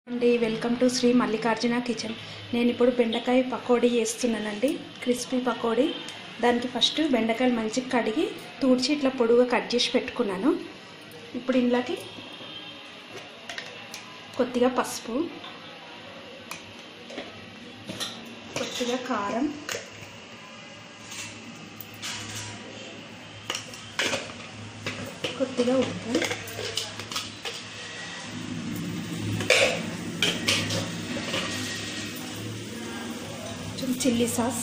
అండి welcome to Shri Mallikarjuna kitchen నేను ఇప్పుడు బెండకాయ పకోడీ చేస్తున్నానండి క్రిస్పీ పకోడీ దానికి ఫస్ట్ బెండకాయలు మంచిగా కడిగి తూడ్చి ఇట్లా పొడుగా కట్ చేసి పెట్టుకున్నాను ఇప్పుడు ఇంట్లోకి కొద్దిగా పసుపు కొద్దిగా కారం కొద్దిగా ఉప్పు కొంచెం చిల్లీ సాస్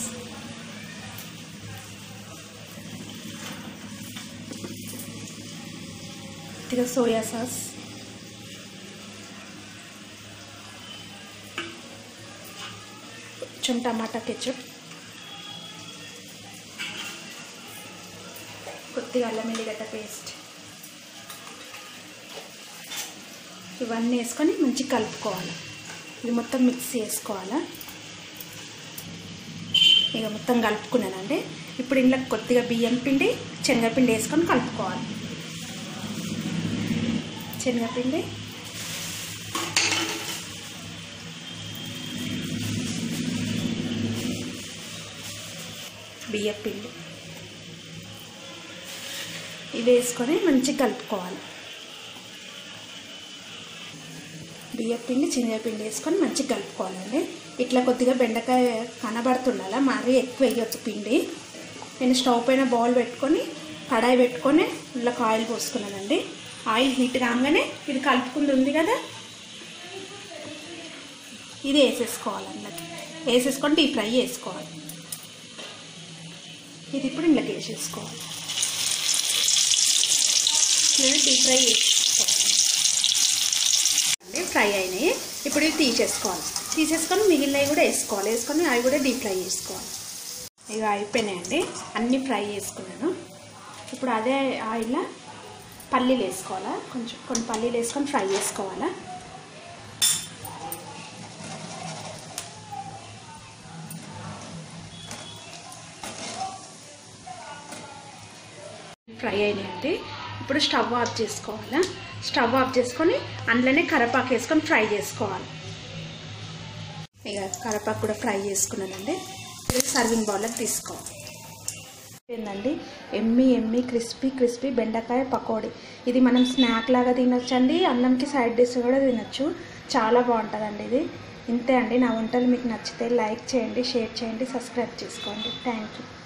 కొద్దిగా సోయా సాస్ కొంచెం టమాటా కెచప్ కొద్దిగా అల్లం ఎల్లిగడ్డ పేస్ట్ ఇవన్నీ వేసుకొని మంచిగా కలుపుకోవాలి ఇది మొత్తం మిక్స్ చేసుకోవాలా ఇక మొత్తం కలుపుకున్నానండి ఇప్పుడు ఇంట్లో కొద్దిగా బియ్యం పిండి శనగపిండి వేసుకొని కలుపుకోవాలి శనగపిండి బియ్యం పిండి ఇవి వేసుకొని మంచిగా కలుపుకోవాలి బియ్యం పిండి శనగపిండి వేసుకొని మంచిగా కలుపుకోవాలండి ఇట్లా కొద్దిగా బెండకాయ కనబడుతుండాల మరీ ఎక్కువ వేయొచ్చు పిండి నేను స్టవ్ పైన బౌల్ పెట్టుకొని కడాయి పెట్టుకొని ఇలా ఆయిల్ పోసుకున్నానండి ఆయిల్ హీట్ కాగానే ఇది కలుపుకుంది ఉంది కదా ఇది వేసేసుకోవాలి అందులోకి వేసేసుకొని డీప్ ఫ్రై చేసుకోవాలి ఇది ఇప్పుడు ఇంట్లోకి వేసేసుకోవాలి నేను డీప్ ఫ్రై చేసుకోవాలి ఫ్రై అయినాయి ఇప్పుడు ఇవి తీసేసుకోవాలి తీసేసుకొని మిగిలినవి కూడా వేసుకోవాలి వేసుకొని అవి కూడా డీప్ ఫ్రై చేసుకోవాలి ఇక అయిపోయినాయండి అన్నీ ఫ్రై చేసుకున్నాను ఇప్పుడు అదే ఆయిల్లో పల్లీలు వేసుకోవాలా కొంచెం కొన్ని పల్లీలు వేసుకొని ఫ్రై చేసుకోవాలా ఫ్రై అయినాయండి ఇప్పుడు స్టవ్ ఆఫ్ చేసుకోవాలా స్టవ్ ఆఫ్ చేసుకొని అందులోనే కరపాకు వేసుకొని ఫ్రై చేసుకోవాలి ఇక కరపాకు కూడా ఫ్రై చేసుకున్నానండి ఇది సర్వింగ్ బౌల్లోకి తీసుకోవాలి ఏంటండి ఎమ్మి ఎమ్మి క్రిస్పీ క్రిస్పీ బెండకాయ పకోడీ ఇది మనం స్నాక్ లాగా తినొచ్చండి అన్నంకి సైడ్ డిష్ కూడా తినొచ్చు చాలా బాగుంటుందండి ఇది ఇంతే అండి నా వంటలు మీకు నచ్చితే లైక్ చేయండి షేర్ చేయండి సబ్స్క్రైబ్ చేసుకోండి థ్యాంక్ యూ